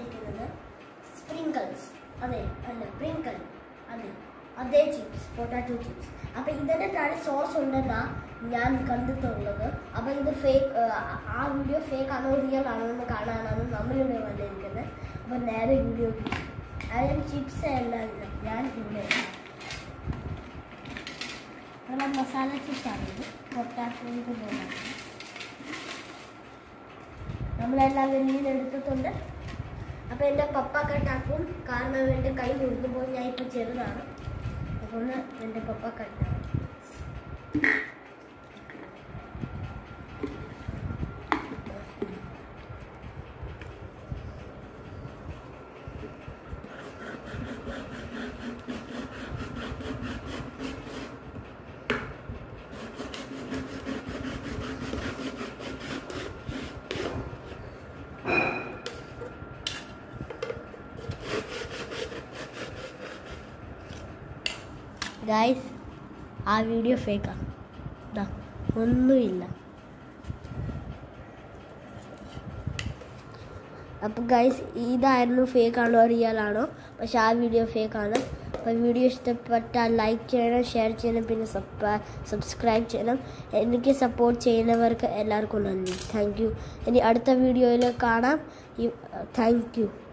വന്നിരിക്കുന്നത് സ്പ്രിങ്കിൾസ് അതെ അല്ല പ്രിങ്കിൾ അതെ അതേ ചിപ്സ് പൊട്ടാറ്റോ ചിപ്സ് അപ്പം ഇതിൻ്റെ താഴെ സോസ് ഉണ്ടെന്നാ ഞാൻ കണ്ടിട്ടുള്ളത് അപ്പം ഇത് ഫേക്ക് ആ വീഡിയോ ഫേക്ക് ആണോ റിയൽ ആണോ എന്ന് കാണാനാണ് നമ്മളിവിടെ വന്നിരിക്കുന്നത് അപ്പം നേരെ വീഡിയോ അതിന് ചിപ്സ് എല്ലാം ഇല്ല ഞാൻ ഇവിടെ നല്ല മസാല ചിപ്സാണ് ഇത് പൊട്ടാറ്റോയ്ക്ക് പോലെ നമ്മളെല്ലാം വെളിയിൽ നിന്ന് എടുത്തിട്ടുണ്ട് അപ്പം എൻ്റെ പപ്പ കട്ടാക്കും കാരണം എൻ്റെ കൈ മുറിഞ്ഞു പോയി ഞാൻ ഇപ്പോൾ ചെറുതാണ് അതുകൊണ്ട് എൻ്റെ പപ്പ കട്ടാക്കും ഗൈസ് ആ വീഡിയോ ഫേക്കാണ് ഇതാ ഒന്നുമില്ല അപ്പോൾ ഗൈസ് ഇതായിരുന്നു ഫേക്ക് ആണോ റിയൽ ആണോ പക്ഷെ ആ വീഡിയോ ഫേക്ക് ആണ് അപ്പോൾ വീഡിയോ ഇഷ്ടപ്പെട്ടാൽ ലൈക്ക് ചെയ്യണം ഷെയർ ചെയ്യണം പിന്നെ സബ്സ്ക്രൈബ് ചെയ്യണം എനിക്ക് സപ്പോർട്ട് ചെയ്യുന്നവർക്ക് എല്ലാവർക്കും നന്ദി താങ്ക് യു ഇനി അടുത്ത വീഡിയോയിൽ കാണാം താങ്ക് യു